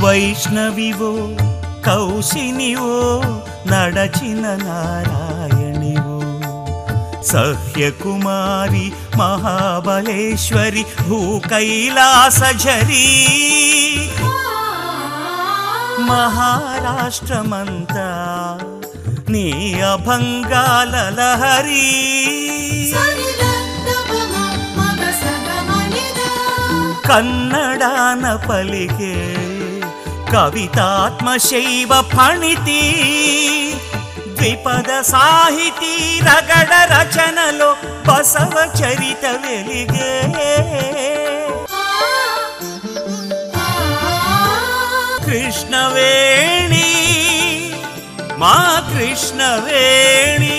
వైష్ణవివో కౌశినివో నడచిన నారాయణివో సహ్యకుమారి మహాబలేశ్వరి భూకైలాసఝరీ మహారాష్ట్రమంతా నీ అభంగాల లహరీ కన్నడాన పలికే కవితాత్మ శైవ ఫణితి ద్విపద సాహితీ రగడ రచనలో బసవ చరిత వెలిగే కృష్ణవేణి మా కృష్ణవేణి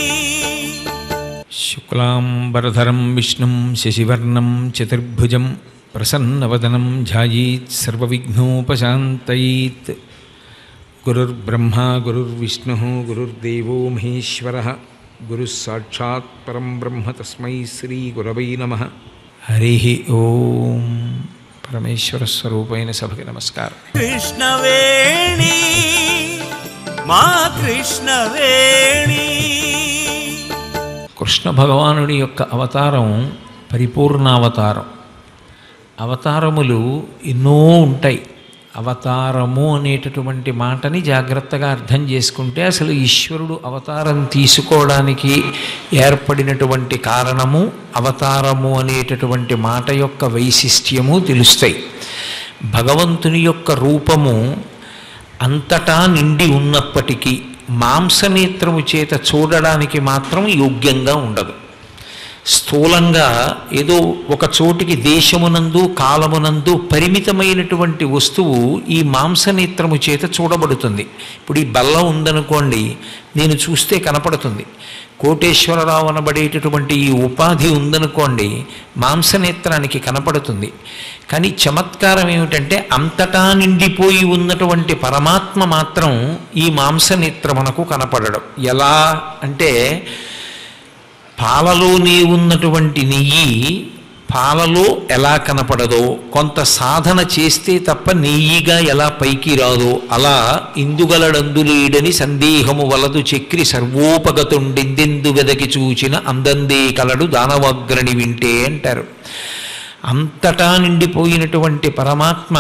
శుక్లాంబరధరం విష్ణుం శశివర్ణం చతుర్భుజం ప్రసన్నవదనం ధ్యాయీత్ సర్వవిఘ్నోపశాంతయీత్ గురుర్బ్రహ్మా గురుర్విష్ణు గురుర్దేవో మహేశ్వర గురుస్సాక్షాత్ పరం బ్రహ్మ తస్మై శ్రీ గురవై నమ హరి ఓం పరమేశ్వర స్వరూపైన సభకి నమస్కారం కృష్ణవేణి మా కృష్ణవేణి కృష్ణ భగవానుడి యొక్క అవతారం పరిపూర్ణావతారం అవతారములు ఎన్నో ఉంటాయి అవతారము అనేటటువంటి మాటని జాగ్రత్తగా అర్థం చేసుకుంటే అసలు ఈశ్వరుడు అవతారం తీసుకోవడానికి ఏర్పడినటువంటి కారణము అవతారము అనేటటువంటి మాట యొక్క వైశిష్ట్యము తెలుస్తాయి భగవంతుని యొక్క రూపము అంతటా నిండి ఉన్నప్పటికీ మాంసనేత్రము చేత చూడడానికి మాత్రం యోగ్యంగా ఉండదు స్థూలంగా ఏదో ఒక చోటికి దేశమునందు కాలమునందు పరిమితమైనటువంటి వస్తువు ఈ మాంసనేత్రము చేత చూడబడుతుంది ఇప్పుడు ఈ బల్ల ఉందనుకోండి నేను చూస్తే కనపడుతుంది కోటేశ్వరరావు అనబడేటటువంటి ఈ ఉపాధి ఉందనుకోండి మాంసనేత్రానికి కనపడుతుంది కానీ చమత్కారం ఏమిటంటే అంతటా నిండిపోయి ఉన్నటువంటి పరమాత్మ మాత్రం ఈ మాంసనేత్రమునకు కనపడడం ఎలా అంటే పాలలోనే ఉన్నటువంటి నెయ్యి పాలలో ఎలా కనపడదో కొంత సాధన చేస్తే తప్ప నెయ్యిగా ఎలా పైకి రాదో అలా ఇందుగలడందులేడని సందేహము వలదు చక్రి సర్వోపగతుండెందెందు వెదకి చూచిన అందందే కలడు దానవగ్రణి వింటే అంటారు అంతటా నిండిపోయినటువంటి పరమాత్మ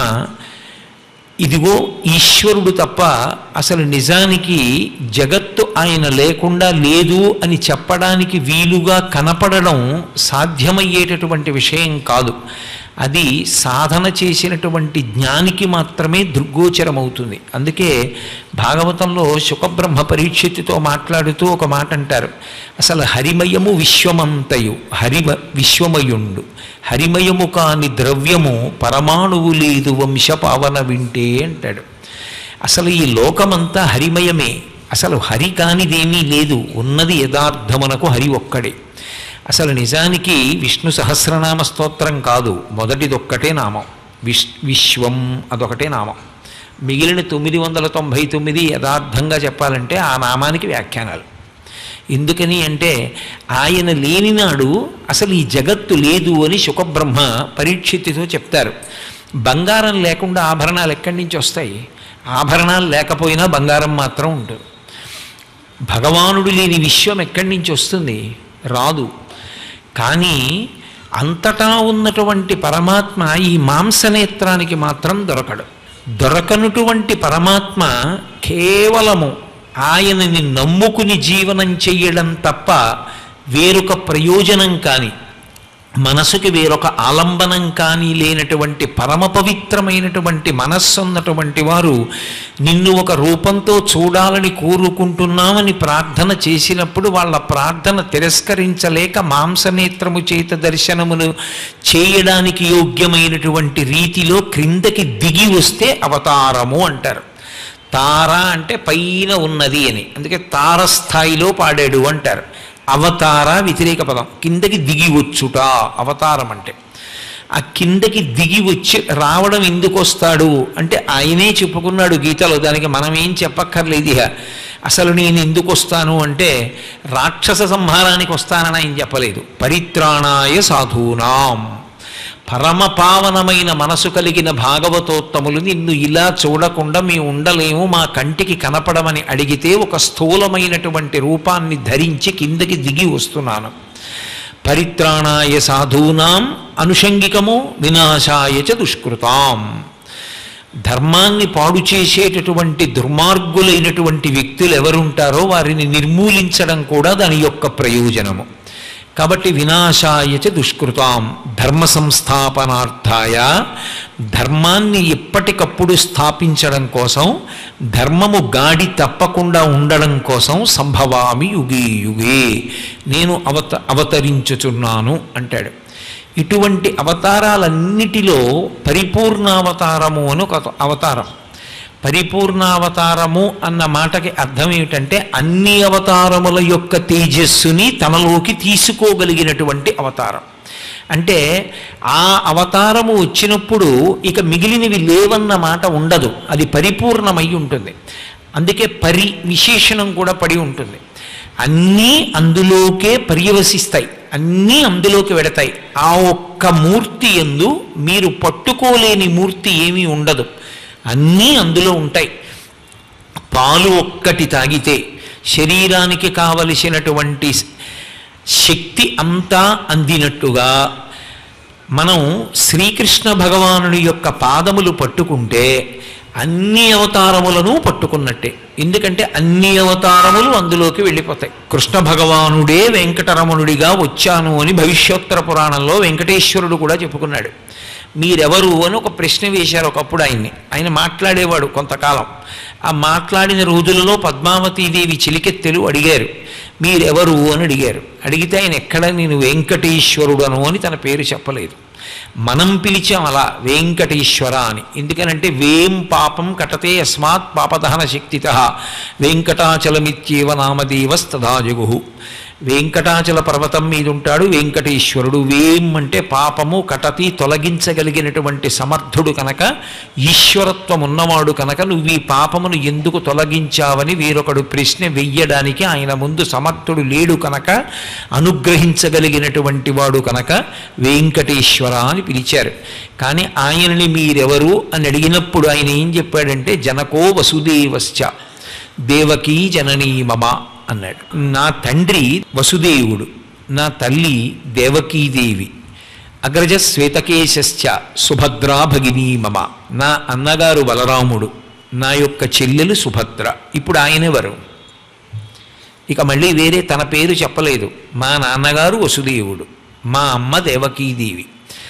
ఇదిగో ఈశ్వరుడు తప్ప అసలు నిజానికి జగత్తు ఆయన లేకుండా లేదు అని చెప్పడానికి వీలుగా కనపడడం సాధ్యమయ్యేటటువంటి విషయం కాదు అది సాధన చేసినటువంటి జ్ఞానికి మాత్రమే దృగ్గోచరమవుతుంది అందుకే భాగవతంలో శుకబ్రహ్మ పరీక్షిత్తుతో మాట్లాడుతూ ఒక మాట అంటారు అసలు హరిమయము విశ్వమంతయు హరిమ విశ్వమయుండు హరిమయము కాని ద్రవ్యము పరమాణువు లేదు వంశ పావన వింటే అంటాడు అసలు ఈ లోకమంతా హరిమయమే అసలు హరి కానిదేమీ లేదు ఉన్నది యథార్థమునకు హరి ఒక్కడే అసలు నిజానికి విష్ణు సహస్రనామ స్తోత్రం కాదు మొదటిదొక్కటే నామం విశ్ విశ్వం అదొకటే నామం మిగిలిన తొమ్మిది వందల తొంభై తొమ్మిది యథార్థంగా చెప్పాలంటే ఆ నామానికి వ్యాఖ్యానాలు ఎందుకని అంటే ఆయన లేనినాడు అసలు ఈ జగత్తు లేదు అని శుకబ్రహ్మ పరీక్షిత్తుతో చెప్తారు బంగారం లేకుండా ఆభరణాలు ఎక్కడి నుంచి వస్తాయి ఆభరణాలు లేకపోయినా బంగారం మాత్రం ఉంటుంది భగవానుడు లేని విశ్వం ఎక్కడి నుంచి వస్తుంది రాదు కానీ అంతటా ఉన్నటువంటి పరమాత్మ ఈ మాంసనేత్రానికి మాత్రం దొరకడు దొరకనటువంటి పరమాత్మ కేవలము ఆయనని నమ్ముకుని జీవనం చెయ్యడం తప్ప వేరొక ప్రయోజనం కానీ మనసుకి వేరొక ఆలంబనం కానీ లేనటువంటి పరమ పవిత్రమైనటువంటి మనస్సు ఉన్నటువంటి వారు నిన్ను ఒక రూపంతో చూడాలని కోరుకుంటున్నామని ప్రార్థన చేసినప్పుడు వాళ్ళ ప్రార్థన తిరస్కరించలేక మాంసనేత్రము చేత దర్శనమును చేయడానికి యోగ్యమైనటువంటి రీతిలో క్రిందకి దిగి వస్తే అవతారము అంటారు తార అంటే పైన ఉన్నది అని అందుకే తారస్థాయిలో పాడాడు అంటారు అవతార వ్యతిరేక పదం కిందకి దిగి వచ్చుట అవతారం అంటే ఆ కిందకి దిగి వచ్చి రావడం ఎందుకు వస్తాడు అంటే ఆయనే చెప్పుకున్నాడు గీతలో దానికి మనం ఏం చెప్పక్కర్లేదు ఇక అసలు నేను ఎందుకు వస్తాను అంటే రాక్షస సంహారానికి వస్తానని ఆయన చెప్పలేదు పరిత్రాణాయ సాధూనాం పరమ పావనమైన మనసు కలిగిన భాగవతోత్తములు నిన్ను ఇలా చూడకుండా మీ ఉండలేము మా కంటికి కనపడమని అడిగితే ఒక స్థూలమైనటువంటి రూపాన్ని ధరించి కిందకి దిగి వస్తున్నాను పరిత్రాణాయ సాధూనాం అనుషంగికము వినాశాయ చ దుష్కృతాం ధర్మాన్ని పాడు చేసేటటువంటి దుర్మార్గులైనటువంటి వ్యక్తులు ఎవరుంటారో వారిని నిర్మూలించడం కూడా దాని యొక్క ప్రయోజనము కాబట్టి వినాశాయ చ దుష్కృతాం ధర్మ సంస్థాపనార్థాయ ధర్మాన్ని ఎప్పటికప్పుడు స్థాపించడం కోసం ధర్మము గాడి తప్పకుండా ఉండడం కోసం సంభవామి యుగే యుగే నేను అవత అవతరించుచున్నాను అంటాడు ఇటువంటి అవతారాలన్నిటిలో పరిపూర్ణావతారము అని ఒక అవతారం పరిపూర్ణావతారము అన్న మాటకి అర్థం ఏమిటంటే అన్ని అవతారముల యొక్క తేజస్సుని తనలోకి తీసుకోగలిగినటువంటి అవతారం అంటే ఆ అవతారము వచ్చినప్పుడు ఇక మిగిలినవి లేవన్న మాట ఉండదు అది పరిపూర్ణమై ఉంటుంది అందుకే పరి విశేషణం కూడా పడి ఉంటుంది అన్నీ అందులోకే పర్యవసిస్తాయి అన్నీ అందులోకి వెడతాయి ఆ ఒక్క మూర్తి ఎందు మీరు పట్టుకోలేని మూర్తి ఏమీ ఉండదు అన్నీ అందులో ఉంటాయి పాలు ఒక్కటి తాగితే శరీరానికి కావలసినటువంటి శక్తి అంతా అందినట్టుగా మనం శ్రీకృష్ణ భగవానుడి యొక్క పాదములు పట్టుకుంటే అన్ని అవతారములను పట్టుకున్నట్టే ఎందుకంటే అన్ని అవతారములు అందులోకి వెళ్ళిపోతాయి కృష్ణ భగవానుడే వెంకటరమణుడిగా వచ్చాను అని భవిష్యోత్తర పురాణంలో వెంకటేశ్వరుడు కూడా చెప్పుకున్నాడు మీరెవరు అని ఒక ప్రశ్న వేశారు ఒకప్పుడు ఆయన్ని ఆయన మాట్లాడేవాడు కొంతకాలం ఆ మాట్లాడిన రోజులలో పద్మావతీదేవి చిలికెత్తెలు అడిగారు మీరెవరు అని అడిగారు అడిగితే ఆయన ఎక్కడ నేను వెంకటేశ్వరుడను అని తన పేరు చెప్పలేదు మనం పిలిచాం అలా వెంకటేశ్వర అని ఎందుకనంటే వేం పాపం కటతే అస్మాత్ పాపదహన శక్తిత వెంకటాచలమిత్యేవ నామదేవస్తదా జగు వెంకటాచల పర్వతం మీద ఉంటాడు వెంకటేశ్వరుడు వేం అంటే పాపము కటతి తొలగించగలిగినటువంటి సమర్థుడు కనుక ఈశ్వరత్వం ఉన్నవాడు కనుక నువ్వు ఈ పాపమును ఎందుకు తొలగించావని వేరొకడు ప్రశ్న వెయ్యడానికి ఆయన ముందు సమర్థుడు లేడు కనుక అనుగ్రహించగలిగినటువంటి వాడు కనుక వెంకటేశ్వర అని పిలిచారు కానీ ఆయనని మీరెవరు అని అడిగినప్పుడు ఆయన ఏం చెప్పాడంటే జనకో వసుదేవశ్చ దేవకీ జననీ మమ అన్నాడు నా తండ్రి వసుదేవుడు నా తల్లి దేవకీదేవి అగ్రజ శ్వేతకేశ్చ సుభద్రా భగినీ మమ నా అన్నగారు బలరాముడు నా యొక్క చెల్లెలు సుభద్ర ఇప్పుడు ఆయనెవరు ఇక మళ్ళీ వేరే తన పేరు చెప్పలేదు మా నాన్నగారు వసుదేవుడు మా అమ్మ దేవకీదేవి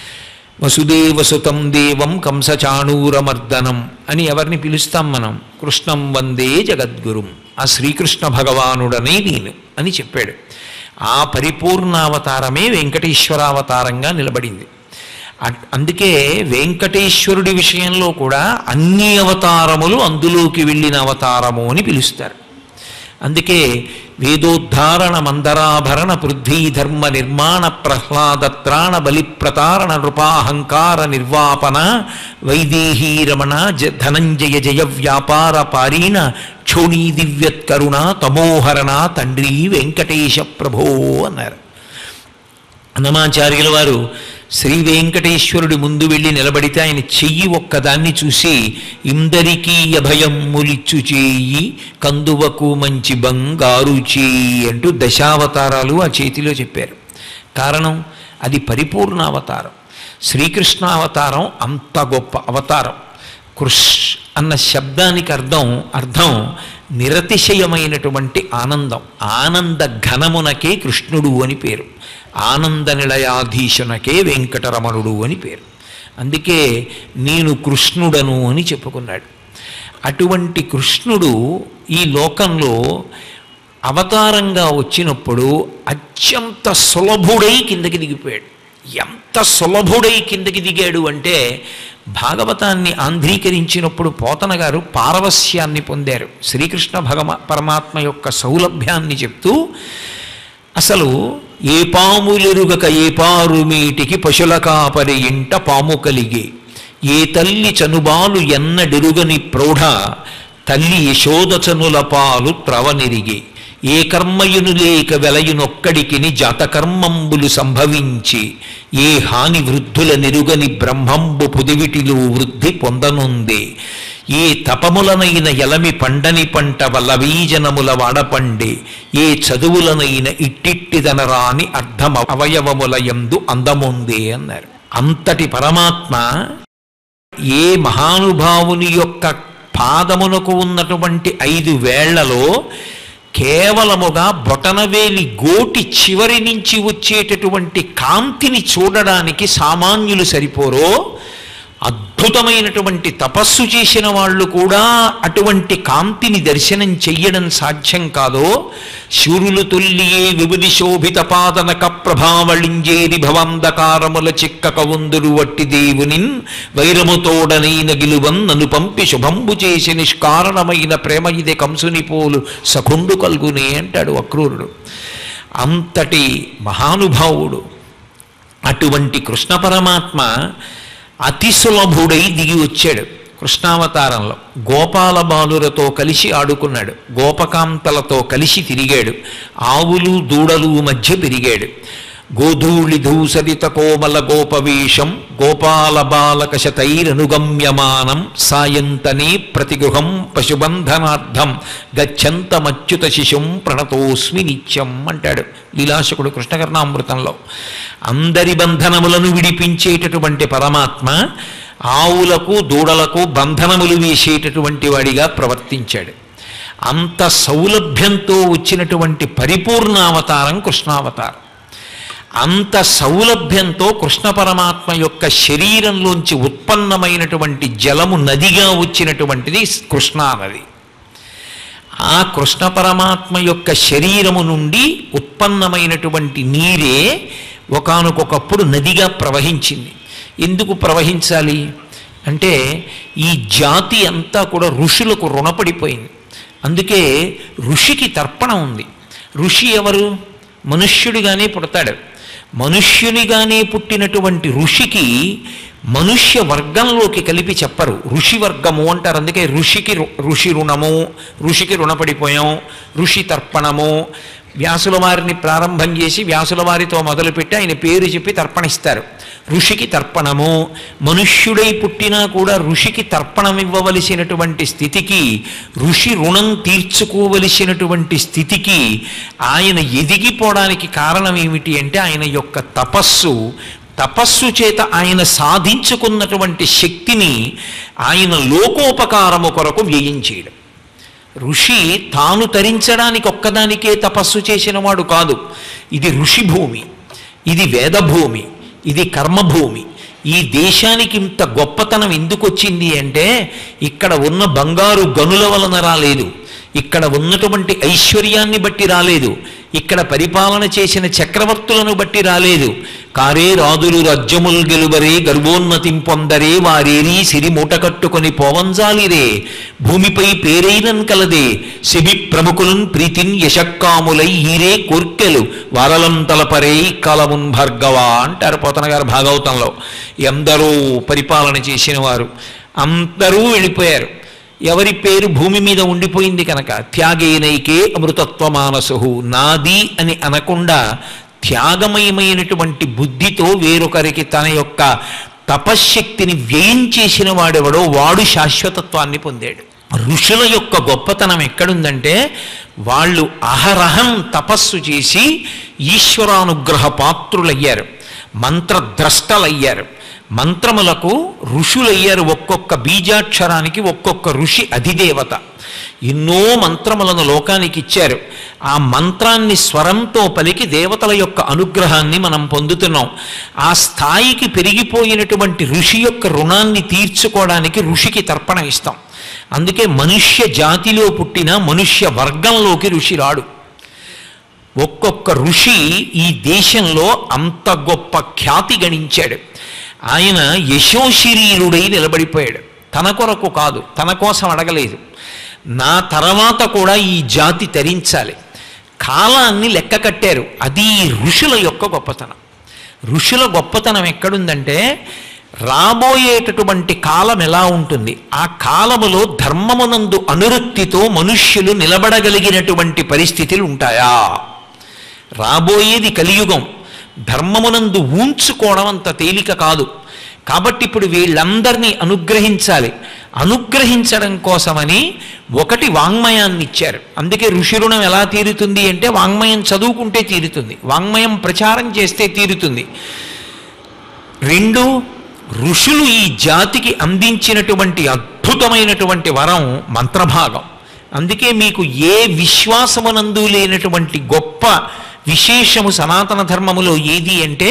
వసుదేవసుతం దేవం కంసచాణూరమర్దనం అని ఎవరిని పిలుస్తాం మనం కృష్ణం వందే జగద్గురుం ఆ శ్రీకృష్ణ భగవానుడనే నేను అని చెప్పాడు ఆ పరిపూర్ణావతారమే వెంకటేశ్వరావతారంగా నిలబడింది అట్- అందుకే వెంకటేశ్వరుడి విషయంలో కూడా అన్ని అవతారములు అందులోకి వెళ్ళిన అవతారము అని పిలుస్తారు అందుకే వేదోద్ధారణ మందరాభరణ పృథ్వీ ధర్మ నిర్మాణ ప్రహ్లాదత్రాణ బలిప్రతారణ నృపాహంకార నిర్వాపన వైదేహీ రమణ జ ధనంజయ జయ వ్యాపార పారీణ క్షోణీ దివ్యత్కరుణ తమోహరణ తండ్రి వెంకటేశ ప్రభో అన్నారు అన్నమాచార్యుల వారు శ్రీ వెంకటేశ్వరుడి ముందు వెళ్ళి నిలబడితే ఆయన చెయ్యి ఒక్కదాన్ని చూసి ఇందరికీ అభయం ములిచ్చు చేయి కందువకు మంచి బంగారు చేయి అంటూ దశావతారాలు ఆ చేతిలో చెప్పారు కారణం అది పరిపూర్ణ అవతారం శ్రీకృష్ణ అవతారం అంత గొప్ప అవతారం కృష్ అన్న శబ్దానికి అర్థం అర్థం నిరతిశయమైనటువంటి ఆనందం ఆనంద ఘనమునకే కృష్ణుడు అని పేరు ఆనంద నిలయాధీశునకే వెంకటరమణుడు అని పేరు అందుకే నేను కృష్ణుడను అని చెప్పుకున్నాడు అటువంటి కృష్ణుడు ఈ లోకంలో అవతారంగా వచ్చినప్పుడు అత్యంత సులభుడై కిందకి దిగిపోయాడు ఎంత సులభుడై కిందకి దిగాడు అంటే భాగవతాన్ని ఆంధ్రీకరించినప్పుడు పోతన గారు పారవస్యాన్ని పొందారు శ్రీకృష్ణ భగమ పరమాత్మ యొక్క సౌలభ్యాన్ని చెప్తూ అసలు ఏ పాములెరుగక ఏ పారుమీటికి పశుల కాపరి ఇంట పాము కలిగే ఏ తల్లి చనుబాలు ఎన్నడెరుగని ప్రౌఢ తల్లి యశోదచనుల పాలు త్రవనిరిగే ఏ కర్మయును లేక వెలయునొక్కడికిని జాతకర్మంబులు సంభవించి ఏ హాని వృద్ధుల నిరుగని బ్రహ్మంబు పుదివిటిలో వృద్ధి పొందనుందే ఏ తపములనైన ఎలమి పండని పంట వల్లవీజనముల వాడపండే ఏ చదువులనైన ఇట్టిట్టిదనరాని అర్థం అవయవముల యందు అందముందే అన్నారు అంతటి పరమాత్మ ఏ మహానుభావుని యొక్క పాదమునకు ఉన్నటువంటి ఐదు వేళ్లలో కేవలముగా బొటనవేలి గోటి చివరి నుంచి వచ్చేటటువంటి కాంతిని చూడడానికి సామాన్యులు సరిపోరో అద్భుతమైనటువంటి తపస్సు చేసిన వాళ్ళు కూడా అటువంటి కాంతిని దర్శనం చెయ్యడం సాధ్యం కాదో శూరులు తొల్లియే విభుది శోభిత పాదనక ప్రభావళింజేరి భవంధకారముల చిక్కక ఉందురు వట్టి దేవునిన్ వైరముతోడనైన గిలువన్ నన్ను పంపి శుభంబు చేసి నిష్కారణమైన ప్రేమ ఇదే కంసుని పోలు సఖుండు కల్గునే అంటాడు అక్రూరుడు అంతటి మహానుభావుడు అటువంటి కృష్ణ పరమాత్మ అతి సులభుడై దిగి వచ్చాడు కృష్ణావతారంలో గోపాల బాలురతో కలిసి ఆడుకున్నాడు గోపకాంతలతో కలిసి తిరిగాడు ఆవులు దూడలు మధ్య పెరిగాడు గోధూళి ధూసరిత కోమల గోపవేషం గోపాల బాలక శతైరనుగమ్యమానం సాయంతనే ప్రతిగృహం పశుబంధనార్థం గచ్చంతమచ్యుత శిశుం ప్రణతోస్మి నిత్యం అంటాడు లీలాశకుడు కృష్ణకర్ణామృతంలో అందరి బంధనములను విడిపించేటటువంటి పరమాత్మ ఆవులకు దూడలకు బంధనములు వేసేటటువంటి వాడిగా ప్రవర్తించాడు అంత సౌలభ్యంతో వచ్చినటువంటి పరిపూర్ణావతారం కృష్ణావతారం అంత సౌలభ్యంతో కృష్ణ పరమాత్మ యొక్క శరీరంలోంచి ఉత్పన్నమైనటువంటి జలము నదిగా వచ్చినటువంటిది కృష్ణా నది ఆ కృష్ణ పరమాత్మ యొక్క శరీరము నుండి ఉత్పన్నమైనటువంటి నీరే ఒకానొకప్పుడు నదిగా ప్రవహించింది ఎందుకు ప్రవహించాలి అంటే ఈ జాతి అంతా కూడా ఋషులకు రుణపడిపోయింది అందుకే ఋషికి తర్పణం ఉంది ఋషి ఎవరు మనుష్యుడిగానే పుడతాడు మనుష్యునిగానే పుట్టినటువంటి ఋషికి మనుష్య వర్గంలోకి కలిపి చెప్పరు ఋషి వర్గము అంటారు అందుకే ఋషికి రు- ఋషి రుణము ఋషికి రుణపడిపోయాం ఋషి తర్పణము వ్యాసుల వారిని ప్రారంభం చేసి వ్యాసుల వారితో మొదలుపెట్టి ఆయన పేరు చెప్పి తర్పణిస్తారు ఋషికి తర్పణము మనుష్యుడై పుట్టినా కూడా ఋషికి తర్పణం ఇవ్వవలసినటువంటి స్థితికి ఋషి రుణం తీర్చుకోవలసినటువంటి స్థితికి ఆయన ఎదిగిపోవడానికి కారణం ఏమిటి అంటే ఆయన యొక్క తపస్సు తపస్సు చేత ఆయన సాధించుకున్నటువంటి శక్తిని ఆయన లోకోపకారము కొరకు వ్యయం చేయడం ఋషి తాను తరించడానికి ఒక్కదానికే తపస్సు చేసినవాడు కాదు ఇది ఋషి భూమి ఇది వేదభూమి ఇది కర్మభూమి ఈ దేశానికి ఇంత గొప్పతనం ఎందుకు వచ్చింది అంటే ఇక్కడ ఉన్న బంగారు గనుల వలన రాలేదు ఇక్కడ ఉన్నటువంటి ఐశ్వర్యాన్ని బట్టి రాలేదు ఇక్కడ పరిపాలన చేసిన చక్రవర్తులను బట్టి రాలేదు కారే రాదులు రజ్యముల్ గెలువరే గర్వోన్నతిం పొందరే వారేరీ సిరి మూట కట్టుకొని పోవంజాలిరే భూమిపై పేరైనన్ కలదే శిబి ప్రముఖులన్ ప్రీతిన్ యశక్కాములై ఈరే కోర్కెలు వారలం తలపరే కలమున్ భర్గవ అంటారు పోతన గారు భాగవతంలో ఎందరో పరిపాలన చేసిన వారు అందరూ వెళ్ళిపోయారు ఎవరి పేరు భూమి మీద ఉండిపోయింది కనుక త్యాగేనైకే అమృతత్వ మానసు నాది అని అనకుండా త్యాగమయమైనటువంటి బుద్ధితో వేరొకరికి తన యొక్క తపశ్శక్తిని వ్యయం చేసిన వాడెవడో వాడు శాశ్వతత్వాన్ని పొందాడు ఋషుల యొక్క గొప్పతనం ఎక్కడుందంటే వాళ్ళు అహరహం తపస్సు చేసి ఈశ్వరానుగ్రహ పాత్రులయ్యారు మంత్రద్రష్టలయ్యారు మంత్రములకు ఋషులయ్యారు ఒక్కొక్క బీజాక్షరానికి ఒక్కొక్క ఋషి అధిదేవత ఎన్నో మంత్రములను లోకానికి ఇచ్చారు ఆ మంత్రాన్ని స్వరంతో పలికి దేవతల యొక్క అనుగ్రహాన్ని మనం పొందుతున్నాం ఆ స్థాయికి పెరిగిపోయినటువంటి ఋషి యొక్క రుణాన్ని తీర్చుకోవడానికి ఋషికి తర్పణ ఇస్తాం అందుకే మనుష్య జాతిలో పుట్టిన మనుష్య వర్గంలోకి ఋషి రాడు ఒక్కొక్క ఋషి ఈ దేశంలో అంత గొప్ప ఖ్యాతి గణించాడు ఆయన యశోశరీరుడై నిలబడిపోయాడు తన కొరకు కాదు తన కోసం అడగలేదు నా తర్వాత కూడా ఈ జాతి తరించాలి కాలాన్ని లెక్క కట్టారు అది ఈ ఋషుల యొక్క గొప్పతనం ఋషుల గొప్పతనం ఎక్కడుందంటే రాబోయేటటువంటి కాలం ఎలా ఉంటుంది ఆ కాలములో ధర్మమునందు అనురక్తితో మనుష్యులు నిలబడగలిగినటువంటి పరిస్థితులు ఉంటాయా రాబోయేది కలియుగం ధర్మమునందు ఊంచుకోవడం అంత తేలిక కాదు కాబట్టి ఇప్పుడు వీళ్ళందరినీ అనుగ్రహించాలి అనుగ్రహించడం కోసమని ఒకటి వాంగ్మయాన్ని ఇచ్చారు అందుకే ఋషి రుణం ఎలా తీరుతుంది అంటే వాంగ్మయం చదువుకుంటే తీరుతుంది వాంగ్మయం ప్రచారం చేస్తే తీరుతుంది రెండు ఋషులు ఈ జాతికి అందించినటువంటి అద్భుతమైనటువంటి వరం మంత్రభాగం అందుకే మీకు ఏ విశ్వాసమునందు లేనటువంటి గొప్ప విశేషము సనాతన ధర్మములో ఏది అంటే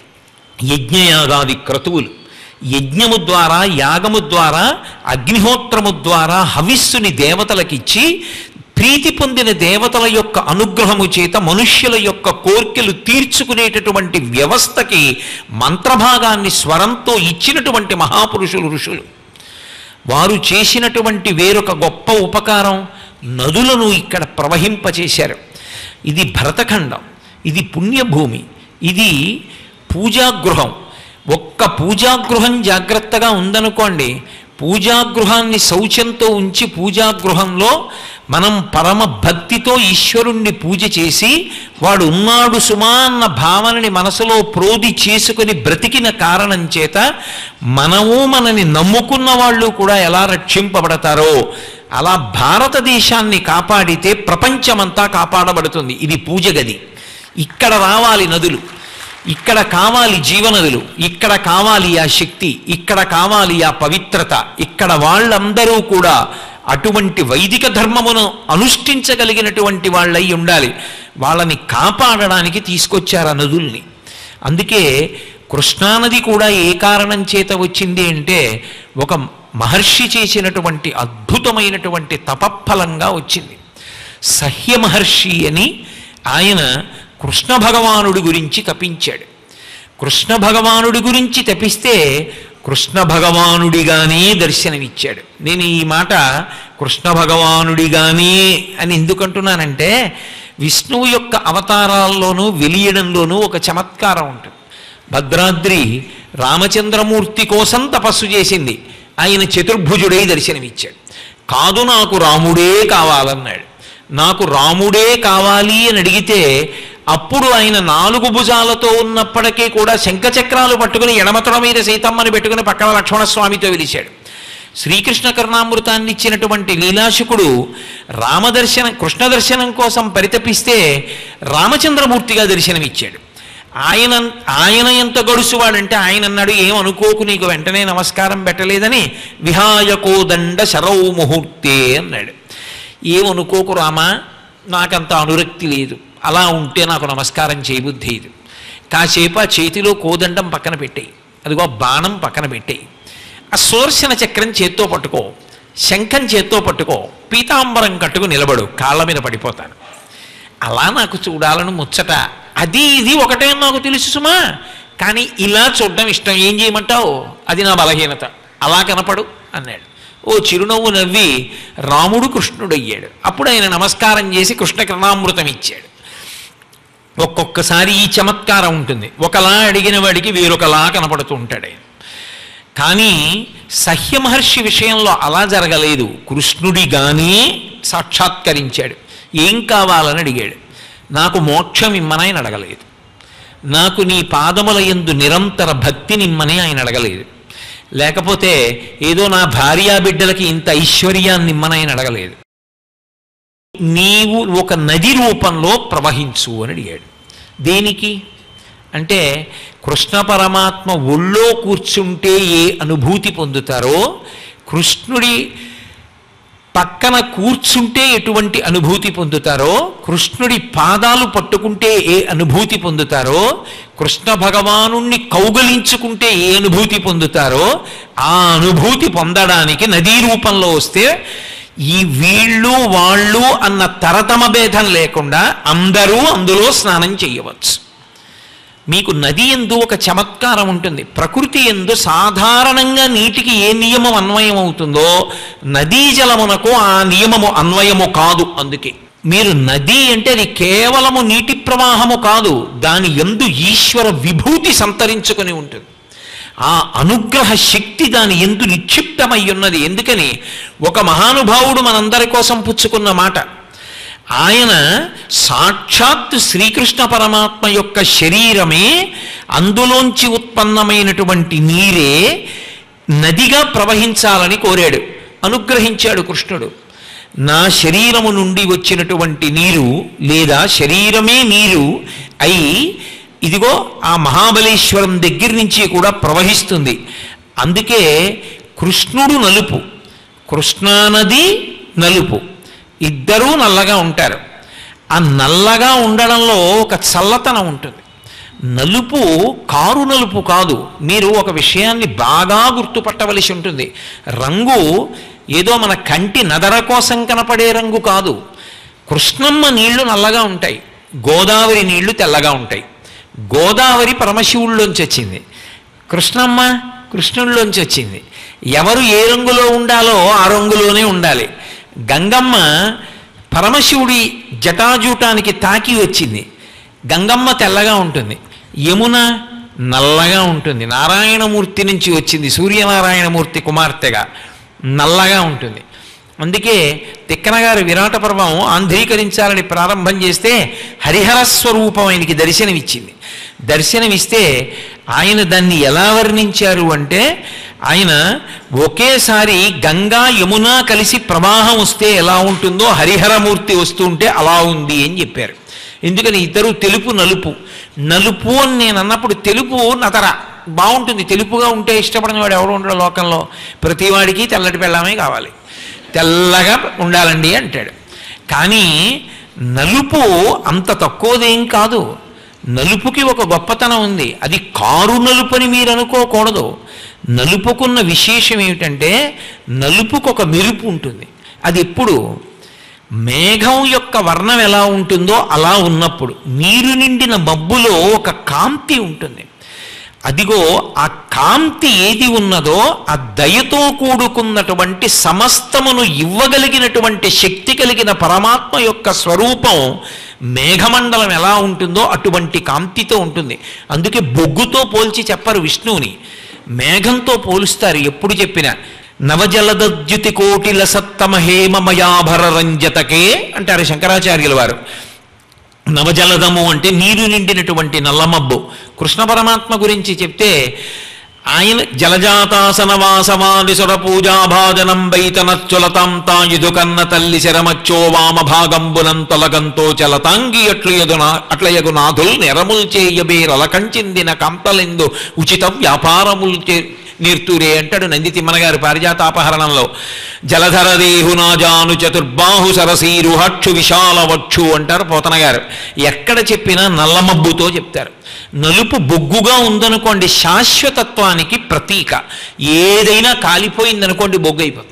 యజ్ఞయాగాది క్రతువులు యజ్ఞము ద్వారా యాగము ద్వారా అగ్నిహోత్రము ద్వారా హవిస్సుని దేవతలకిచ్చి ప్రీతి పొందిన దేవతల యొక్క అనుగ్రహము చేత మనుష్యుల యొక్క కోర్కెలు తీర్చుకునేటటువంటి వ్యవస్థకి మంత్రభాగాన్ని స్వరంతో ఇచ్చినటువంటి మహాపురుషులు ఋషులు వారు చేసినటువంటి వేరొక గొప్ప ఉపకారం నదులను ఇక్కడ ప్రవహింపచేశారు ఇది భరతఖండం ఇది పుణ్యభూమి ఇది పూజాగృహం ఒక్క పూజాగృహం జాగ్రత్తగా ఉందనుకోండి పూజాగృహాన్ని శౌచంతో ఉంచి పూజాగృహంలో మనం పరమ భక్తితో ఈశ్వరుణ్ణి పూజ చేసి వాడు ఉన్నాడు సుమా అన్న భావనని మనసులో ప్రోది చేసుకుని బ్రతికిన కారణం చేత మనము మనని నమ్ముకున్న వాళ్ళు కూడా ఎలా రక్షింపబడతారో అలా భారతదేశాన్ని కాపాడితే ప్రపంచమంతా కాపాడబడుతుంది ఇది పూజ గది ఇక్కడ రావాలి నదులు ఇక్కడ కావాలి జీవనదులు ఇక్కడ కావాలి ఆ శక్తి ఇక్కడ కావాలి ఆ పవిత్రత ఇక్కడ వాళ్ళందరూ కూడా అటువంటి వైదిక ధర్మమును అనుష్ఠించగలిగినటువంటి వాళ్ళై ఉండాలి వాళ్ళని కాపాడడానికి తీసుకొచ్చారు ఆ నదుల్ని అందుకే కృష్ణానది కూడా ఏ కారణం చేత వచ్చింది అంటే ఒక మహర్షి చేసినటువంటి అద్భుతమైనటువంటి తపఫలంగా వచ్చింది సహ్య మహర్షి అని ఆయన కృష్ణ భగవానుడి గురించి తపించాడు కృష్ణ భగవానుడి గురించి తపిస్తే కృష్ణ భగవానుడిగానే దర్శనమిచ్చాడు నేను ఈ మాట కృష్ణ భగవానుడిగానే అని ఎందుకంటున్నానంటే విష్ణువు యొక్క అవతారాల్లోనూ వెలియడంలోనూ ఒక చమత్కారం ఉంటుంది భద్రాద్రి రామచంద్రమూర్తి కోసం తపస్సు చేసింది ఆయన చతుర్భుజుడై దర్శనమిచ్చాడు కాదు నాకు రాముడే కావాలన్నాడు నాకు రాముడే కావాలి అని అడిగితే అప్పుడు ఆయన నాలుగు భుజాలతో ఉన్నప్పటికీ కూడా శంఖచక్రాలు పట్టుకుని ఎడమతొడ మీద సీతమ్మని పెట్టుకుని పక్కన లక్ష్మణస్వామితో వెలిశాడు శ్రీకృష్ణ కరుణామృతాన్ని ఇచ్చినటువంటి లీలాశుకుడు రామదర్శనం కృష్ణ దర్శనం కోసం పరితపిస్తే రామచంద్రమూర్తిగా దర్శనమిచ్చాడు ఆయన ఆయన ఎంత గడుసువాడంటే ఆయన అన్నాడు ఏం అనుకోకు నీకు వెంటనే నమస్కారం పెట్టలేదని విహాయకోదండ శరౌ ముహూర్తే అన్నాడు ఏమనుకోకు రామా నాకంత అనురక్తి లేదు అలా ఉంటే నాకు నమస్కారం చేయబుద్ధి ఇది కాసేపు ఆ చేతిలో కోదండం పక్కన పెట్టేయి అదిగో ఆ బాణం పక్కన పెట్టేయి ఆ సుదర్శన చక్రం చేత్తో పట్టుకో శంఖం చేత్తో పట్టుకో పీతాంబరం కట్టుకు నిలబడు కాళ్ళ మీద పడిపోతాను అలా నాకు చూడాలని ముచ్చట అది ఇది ఒకటే అని నాకు తెలుసు సుమా కానీ ఇలా చూడడం ఇష్టం ఏం చేయమంటావు అది నా బలహీనత అలా కనపడు అన్నాడు ఓ చిరునవ్వు నవ్వి రాముడు కృష్ణుడు అయ్యాడు అప్పుడు ఆయన నమస్కారం చేసి కృష్ణ కృణామృతం ఇచ్చాడు ఒక్కొక్కసారి ఈ చమత్కారం ఉంటుంది ఒకలా అడిగిన వాడికి వేరొకలా కనపడుతూ ఉంటాడు ఆయన కానీ సహ్య మహర్షి విషయంలో అలా జరగలేదు కృష్ణుడిగానే సాక్షాత్కరించాడు ఏం కావాలని అడిగాడు నాకు మోక్షం ఇమ్మని ఆయన అడగలేదు నాకు నీ పాదముల యందు నిరంతర భక్తిని ఇమ్మని ఆయన అడగలేదు లేకపోతే ఏదో నా భార్యా బిడ్డలకి ఇంత ఐశ్వర్యాన్ని ఇమ్మని ఆయన అడగలేదు నీవు ఒక నది రూపంలో ప్రవహించు అని అడిగాడు దేనికి అంటే కృష్ణ పరమాత్మ ఒళ్ళో కూర్చుంటే ఏ అనుభూతి పొందుతారో కృష్ణుడి పక్కన కూర్చుంటే ఎటువంటి అనుభూతి పొందుతారో కృష్ణుడి పాదాలు పట్టుకుంటే ఏ అనుభూతి పొందుతారో కృష్ణ భగవానుణ్ణి కౌగలించుకుంటే ఏ అనుభూతి పొందుతారో ఆ అనుభూతి పొందడానికి నదీ రూపంలో వస్తే ఈ వీళ్ళు వాళ్ళు అన్న తరతమ భేదం లేకుండా అందరూ అందులో స్నానం చేయవచ్చు మీకు నది ఎందు ఒక చమత్కారం ఉంటుంది ప్రకృతి ఎందు సాధారణంగా నీటికి ఏ నియమం అన్వయం అవుతుందో నదీ జలమునకు ఆ నియమము అన్వయము కాదు అందుకే మీరు నది అంటే అది కేవలము నీటి ప్రవాహము కాదు దాని ఎందు ఈశ్వర విభూతి సంతరించుకొని ఉంటుంది ఆ అనుగ్రహ శక్తి దాని ఎందు నిక్షిప్తమై ఉన్నది ఎందుకని ఒక మహానుభావుడు మనందరి కోసం పుచ్చుకున్న మాట ఆయన సాక్షాత్ శ్రీకృష్ణ పరమాత్మ యొక్క శరీరమే అందులోంచి ఉత్పన్నమైనటువంటి నీరే నదిగా ప్రవహించాలని కోరాడు అనుగ్రహించాడు కృష్ణుడు నా శరీరము నుండి వచ్చినటువంటి నీరు లేదా శరీరమే నీరు అయి ఇదిగో ఆ మహాబలేశ్వరం దగ్గర నుంచి కూడా ప్రవహిస్తుంది అందుకే కృష్ణుడు నలుపు కృష్ణానది నలుపు ఇద్దరూ నల్లగా ఉంటారు ఆ నల్లగా ఉండడంలో ఒక చల్లతనం ఉంటుంది నలుపు కారు నలుపు కాదు మీరు ఒక విషయాన్ని బాగా గుర్తుపట్టవలసి ఉంటుంది రంగు ఏదో మన కంటి నదర కోసం కనపడే రంగు కాదు కృష్ణమ్మ నీళ్లు నల్లగా ఉంటాయి గోదావరి నీళ్లు తెల్లగా ఉంటాయి గోదావరి పరమశివుల్లోంచి వచ్చింది కృష్ణమ్మ కృష్ణుల్లోంచి వచ్చింది ఎవరు ఏ రంగులో ఉండాలో ఆ రంగులోనే ఉండాలి గంగమ్మ పరమశివుడి జటాజూటానికి తాకి వచ్చింది గంగమ్మ తెల్లగా ఉంటుంది యమున నల్లగా ఉంటుంది నారాయణమూర్తి నుంచి వచ్చింది సూర్యనారాయణమూర్తి కుమార్తెగా నల్లగా ఉంటుంది అందుకే తిక్కన గారు విరాట పర్వం ఆంధ్రీకరించాలని ప్రారంభం చేస్తే హరిహర స్వరూపం ఆయనకి దర్శనమిచ్చింది దర్శనమిస్తే ఆయన దాన్ని ఎలా వర్ణించారు అంటే ఆయన ఒకేసారి గంగా యమున కలిసి ప్రవాహం వస్తే ఎలా ఉంటుందో హరిహరమూర్తి వస్తుంటే అలా ఉంది అని చెప్పారు ఎందుకని ఇద్దరు తెలుపు నలుపు నలుపు అని నేను అన్నప్పుడు తెలుపు నతర బాగుంటుంది తెలుపుగా ఉంటే ఇష్టపడిన వాడు ఎవడు ఉండడు లోకంలో ప్రతివాడికి తెల్లటి పెళ్ళామే కావాలి తెల్లగా ఉండాలండి అంటాడు కానీ నలుపు అంత తక్కువదేం కాదు నలుపుకి ఒక గొప్పతనం ఉంది అది కారు నలుపని మీరు అనుకోకూడదు నలుపుకున్న విశేషం ఏమిటంటే నలుపుకు ఒక మెరుపు ఉంటుంది అది ఎప్పుడు మేఘం యొక్క వర్ణం ఎలా ఉంటుందో అలా ఉన్నప్పుడు నీరు నిండిన మబ్బులో ఒక కాంతి ఉంటుంది అదిగో ఆ కాంతి ఏది ఉన్నదో ఆ దయతో కూడుకున్నటువంటి సమస్తమును ఇవ్వగలిగినటువంటి శక్తి కలిగిన పరమాత్మ యొక్క స్వరూపం మేఘమండలం ఎలా ఉంటుందో అటువంటి కాంతితో ఉంటుంది అందుకే బొగ్గుతో పోల్చి చెప్పరు విష్ణువుని మేఘంతో పోలుస్తారు ఎప్పుడు చెప్పినా నవజలదద్యుతి కోటిల సత్తమ హేమమయాభర రంజతకే అంటారు శంకరాచార్యుల వారు నవజలదము అంటే నీరు నిండినటువంటి నల్లమబ్బు కృష్ణ పరమాత్మ గురించి చెప్తే ఆయన జలజాతాసన వాసవాది సుర పూజాభాజనం బైతనచ్చులతాం తాయుధు కన్న తల్లి శరమచ్చో వామ భాగంబునం తొలగంతో చలతాంగి అట్లయగునా అట్లయగు నాథుల్ నెరముల్ చేయబేరలకంచిందిన కంతలెందు ఉచిత వ్యాపారముల్ చే నీర్తూరే అంటాడు నంది తిమ్మనగారు పారిజాతాపహరణంలో జలధర దేహునాజాను చతుర్బాహు సరసీరు హక్షు విశాల వక్షు అంటారు పోతన గారు ఎక్కడ చెప్పినా నల్లమబ్బుతో చెప్తారు నలుపు బొగ్గుగా ఉందనుకోండి శాశ్వతత్వానికి ప్రతీక ఏదైనా కాలిపోయిందనుకోండి బొగ్గు అయిపోతుంది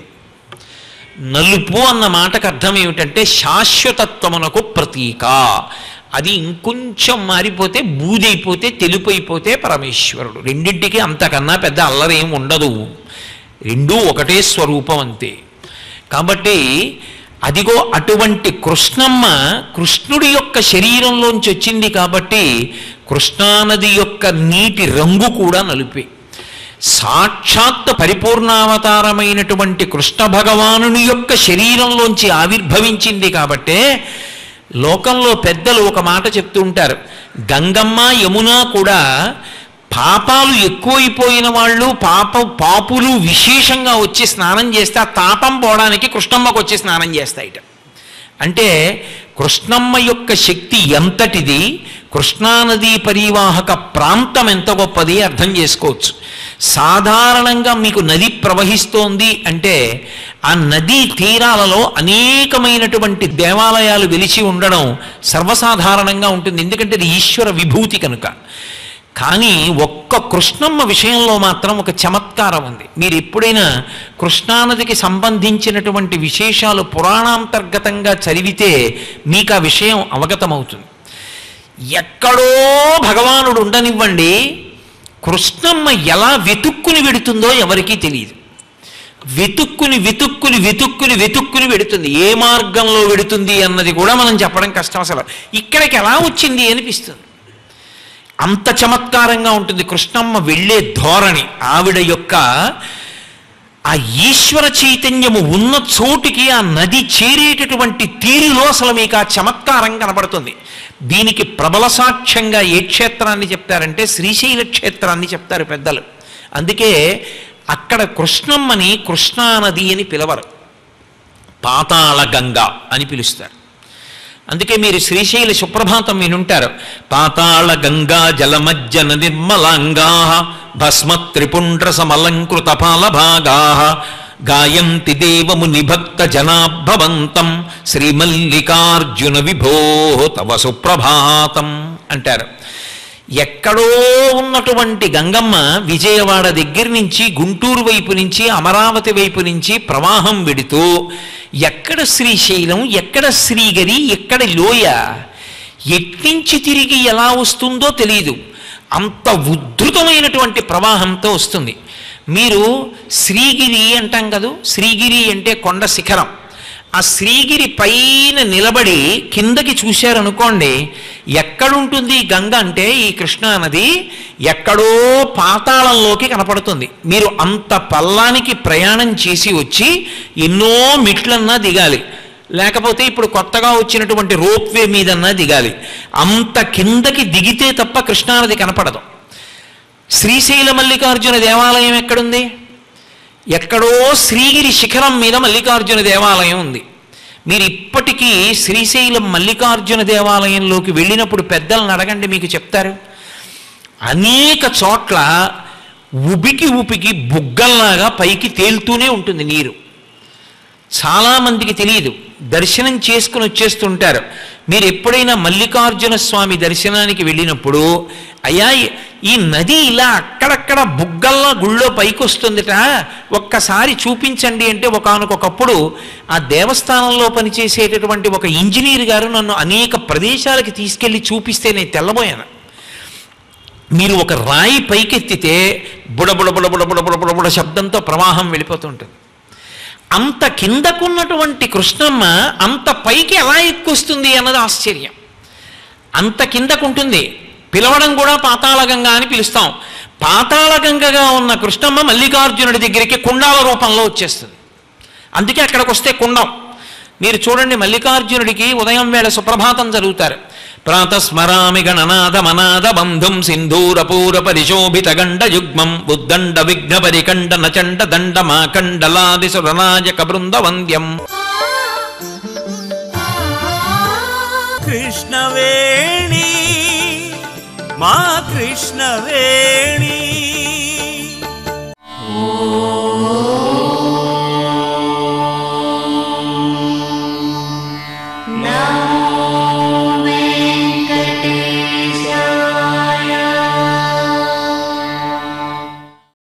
నలుపు అన్న మాటకు అర్థం ఏమిటంటే శాశ్వతత్వమునకు ప్రతీక అది ఇంకొంచెం మారిపోతే బూదైపోతే తెలుపైపోతే పరమేశ్వరుడు రెండింటికి అంతకన్నా పెద్ద అల్లరేం ఉండదు రెండూ ఒకటే స్వరూపం అంతే కాబట్టి అదిగో అటువంటి కృష్ణమ్మ కృష్ణుడి యొక్క శరీరంలోంచి వచ్చింది కాబట్టి కృష్ణానది యొక్క నీటి రంగు కూడా నలుపే సాక్షాత్ పరిపూర్ణావతారమైనటువంటి కృష్ణ భగవానుని యొక్క శరీరంలోంచి ఆవిర్భవించింది కాబట్టే లోకంలో పెద్దలు ఒక మాట చెప్తూ ఉంటారు గంగమ్మ యమున కూడా పాపాలు ఎక్కువైపోయిన వాళ్ళు పాప పాపులు విశేషంగా వచ్చి స్నానం చేస్తే ఆ తాపం పోవడానికి కృష్ణమ్మకు వచ్చి స్నానం చేస్తాయిట అంటే కృష్ణమ్మ యొక్క శక్తి ఎంతటిది కృష్ణానదీ పరివాహక ప్రాంతం ఎంత గొప్పది అర్థం చేసుకోవచ్చు సాధారణంగా మీకు నది ప్రవహిస్తోంది అంటే ఆ నదీ తీరాలలో అనేకమైనటువంటి దేవాలయాలు వెలిచి ఉండడం సర్వసాధారణంగా ఉంటుంది ఎందుకంటే అది ఈశ్వర విభూతి కనుక కానీ ఒక్క కృష్ణమ్మ విషయంలో మాత్రం ఒక చమత్కారం ఉంది మీరు ఎప్పుడైనా కృష్ణానదికి సంబంధించినటువంటి విశేషాలు పురాణాంతర్గతంగా చదివితే మీకు ఆ విషయం అవగతమవుతుంది ఎక్కడో భగవానుడు ఉండనివ్వండి కృష్ణమ్మ ఎలా వెతుక్కుని వెడుతుందో ఎవరికీ తెలియదు వెతుక్కుని వెతుక్కుని వెతుక్కుని వెతుక్కుని వెడుతుంది ఏ మార్గంలో వెడుతుంది అన్నది కూడా మనం చెప్పడం కష్టం అసలు ఇక్కడికి ఎలా వచ్చింది అనిపిస్తుంది అంత చమత్కారంగా ఉంటుంది కృష్ణమ్మ వెళ్ళే ధోరణి ఆవిడ యొక్క ఆ ఈశ్వర చైతన్యము ఉన్న చోటికి ఆ నది చేరేటటువంటి తీరులో అసలు మీకు ఆ చమత్కారం కనబడుతుంది దీనికి ప్రబల సాక్ష్యంగా ఏ క్షేత్రాన్ని చెప్తారంటే శ్రీశైల క్షేత్రాన్ని చెప్తారు పెద్దలు అందుకే అక్కడ కృష్ణమ్మని కృష్ణానది అని పిలవరు పాతాళ గంగ అని పిలుస్తారు అందుకే మీరు శ్రీశైల సుప్రభాతం వినుంటారు పాతాళ గంగా జలమజ్జన నిర్మలాంగా భస్మ త్రిపుండ్ర సమలంకృత పాలభాగా గాయంతి దేవముని భక్త జనాభవంతం శ్రీమల్లికార్జున విభో తవ సుప్రభాతం అంటారు ఎక్కడో ఉన్నటువంటి గంగమ్మ విజయవాడ దగ్గర నుంచి గుంటూరు వైపు నుంచి అమరావతి వైపు నుంచి ప్రవాహం వెడుతూ ఎక్కడ శ్రీశైలం ఎక్కడ శ్రీగిరి ఎక్కడ లోయ ఎట్నుంచి తిరిగి ఎలా వస్తుందో తెలియదు అంత ఉద్ధృతమైనటువంటి ప్రవాహంతో వస్తుంది మీరు శ్రీగిరి అంటాం కదూ శ్రీగిరి అంటే కొండ శిఖరం ఆ శ్రీగిరి పైన నిలబడి కిందకి చూశారనుకోండి ఎక్కడుంటుంది ఈ గంగ అంటే ఈ కృష్ణా నది ఎక్కడో పాతాళంలోకి కనపడుతుంది మీరు అంత పల్లానికి ప్రయాణం చేసి వచ్చి ఎన్నో మెట్లన్నా దిగాలి లేకపోతే ఇప్పుడు కొత్తగా వచ్చినటువంటి రోప్వే మీదన్నా దిగాలి అంత కిందకి దిగితే తప్ప కృష్ణానది కనపడదు శ్రీశైల మల్లికార్జున దేవాలయం ఎక్కడుంది ఎక్కడో శ్రీగిరి శిఖరం మీద మల్లికార్జున దేవాలయం ఉంది మీరు ఇప్పటికీ శ్రీశైలం మల్లికార్జున దేవాలయంలోకి వెళ్ళినప్పుడు పెద్దలను అడగండి మీకు చెప్తారు అనేక చోట్ల ఉబికి ఉపికి బుగ్గల్లాగా పైకి తేలుతూనే ఉంటుంది నీరు చాలామందికి తెలియదు దర్శనం చేసుకుని వచ్చేస్తుంటారు మీరు ఎప్పుడైనా మల్లికార్జున స్వామి దర్శనానికి వెళ్ళినప్పుడు అయ్యా ఈ నది ఇలా అక్కడక్కడ బుగ్గల్లా గుళ్ళో పైకి వస్తుందిట ఒక్కసారి చూపించండి అంటే ఒకనకొకప్పుడు ఆ దేవస్థానంలో పనిచేసేటటువంటి ఒక ఇంజనీర్ గారు నన్ను అనేక ప్రదేశాలకి తీసుకెళ్ళి చూపిస్తే నేను తెల్లబోయాను మీరు ఒక రాయి పైకెత్తితే బుడబుడ బుడబుడ బుడబుడ బుడబుడ శబ్దంతో ప్రవాహం వెళ్ళిపోతుంటుంది అంత కిందకున్నటువంటి కృష్ణమ్మ అంత పైకి ఎలా ఎక్కువస్తుంది అన్నది ఆశ్చర్యం అంత కిందకుంటుంది పిలవడం కూడా పాతాళగంగా అని పిలుస్తాం పాతాళగంగగా ఉన్న కృష్ణమ్మ మల్లికార్జునుడి దగ్గరికి కుండాల రూపంలో వచ్చేస్తుంది అందుకే అక్కడికి వస్తే కుండం మీరు చూడండి మల్లికార్జునుడికి ఉదయం వేళ సుప్రభాతం జరుగుతారు ప్రాతస్మరామి గణనాథ మనాథ బంధుం సింధూరపూర పరిశోభిత గండ యుగ్మం ఉద్దండ విఘ్న పరికండ నచండ దండ మాకండలాది సురనాయక బృంద వంద్యం కృష్ణవేణి మా కృష్ణవేణి